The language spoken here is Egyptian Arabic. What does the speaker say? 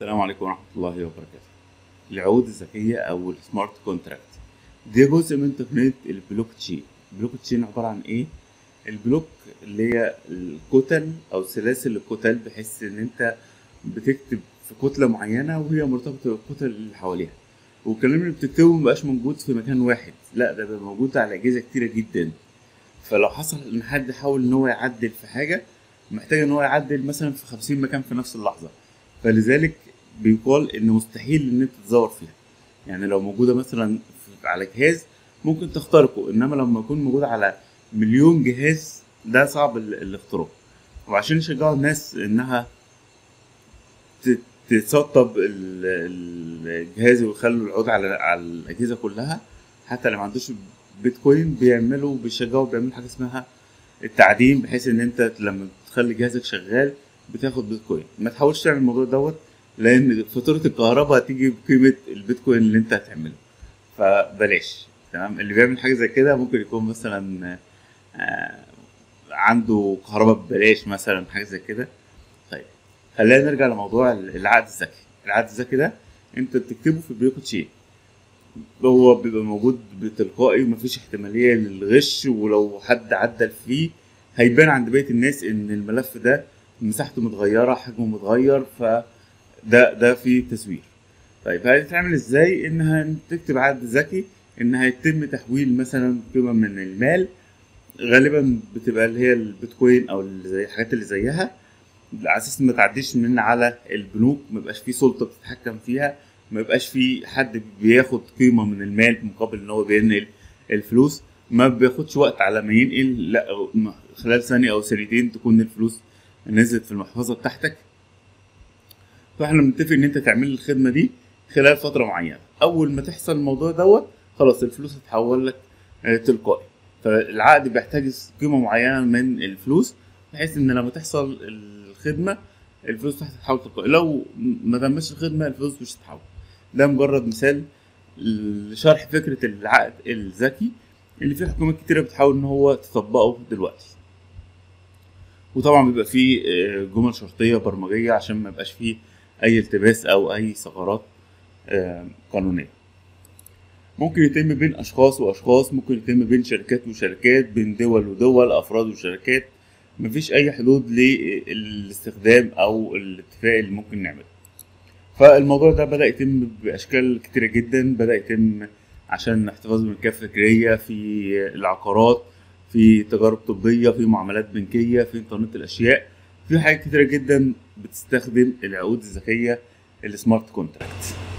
السلام عليكم ورحمة الله وبركاته. العقود الذكية أو السمارت كونتراكت دي جزء من تقنية البلوك تشين. البلوك تشين عبارة عن إيه؟ البلوك اللي هي الكتل أو سلاسل الكتل بحيث إن أنت بتكتب في كتلة معينة وهي مرتبطة بالكتل اللي حواليها. والكلام اللي بتكتبه مبقاش موجود في مكان واحد، لا ده بيبقى موجود على أجهزة كتيرة جدا. فلو حصل إن حد حاول إن هو يعدل في حاجة محتاج إن هو يعدل مثلا في خمسين مكان في نفس اللحظة. فلذلك بيقال ان مستحيل ان انت تزور فيها يعني لو موجوده مثلا في- على جهاز ممكن تخترقه انما لما يكون موجود على مليون جهاز ده صعب ال- الاختراق وعشان يشجعوا الناس انها ت- تسطب ال- الجهاز ويخلوا العود على على الاجهزه كلها حتى اللي ما عندوش بيتكوين بيعملوا بيشجعوا بيعملوا حاجه اسمها التعدين بحيث ان انت لما تخلي جهازك شغال بتاخد بيتكوين ما تحاولش تعمل الموضوع دوت لان فاتوره الكهرباء هتيجي بقيمه البيتكوين اللي انت هتعمله فبلاش تمام اللي بيعمل حاجه زي كده ممكن يكون مثلا آه، عنده كهرباء ببلاش مثلا حاجه زي كده طيب خلينا نرجع لموضوع العقد الذكي العقد الذكي ده انت بتكتبه في بلوك تشين هو بيبقى موجود بتلقائي ومفيش احتماليه للغش ولو حد عدل فيه هيبان عند بقيه الناس ان الملف ده مساحته متغيره حجمه متغير فده ده فيه تزوير طيب هتتعمل ازاي انها تكتب عقد ذكي ان هيتم تحويل مثلا قيمه من المال غالبا بتبقى اللي هي البيتكوين او اللي زي الحاجات اللي زيها على اساس ما تعديش من على البنوك ما يبقاش في سلطه بتتحكم فيها ما يبقاش في حد بياخد قيمه من المال مقابل ان هو بينقل الفلوس ما بياخدش وقت على ما ينقل لا خلال ثانيه او ثانيتين تكون الفلوس نزلت في المحفظه بتاعتك فاحنا بنتفق ان انت تعمل لي الخدمه دي خلال فتره معينه اول ما تحصل الموضوع دوت خلاص الفلوس هتحول لك آه، تلقائي فالعقد بيحتاج قيمه معينه من الفلوس بحيث ان لما تحصل الخدمه الفلوس هتتحول تلقائي لو ما تمش الخدمه الفلوس مش هتتحول ده مجرد مثال لشرح فكره العقد الذكي اللي فيه حكومات كتيره بتحاول ان هو تطبقه دلوقتي وطبعا بيبقى فيه آه، جمل شرطيه برمجيه عشان ما يبقاش فيه اي التباس او اي ثغرات آه، قانونيه ممكن يتم بين اشخاص واشخاص ممكن يتم بين شركات وشركات بين دول ودول افراد وشركات مفيش اي حدود للاستخدام او الاتفاق اللي ممكن نعمله فالموضوع ده بدا يتم باشكال كتيره جدا بدا يتم عشان احتفاظ بالملكيه الفكريه في العقارات في تجارب طبيه في معاملات بنكيه في انترنت الاشياء في حاجات كتيره جدا بتستخدم العقود الذكيه السمارت كونتراكت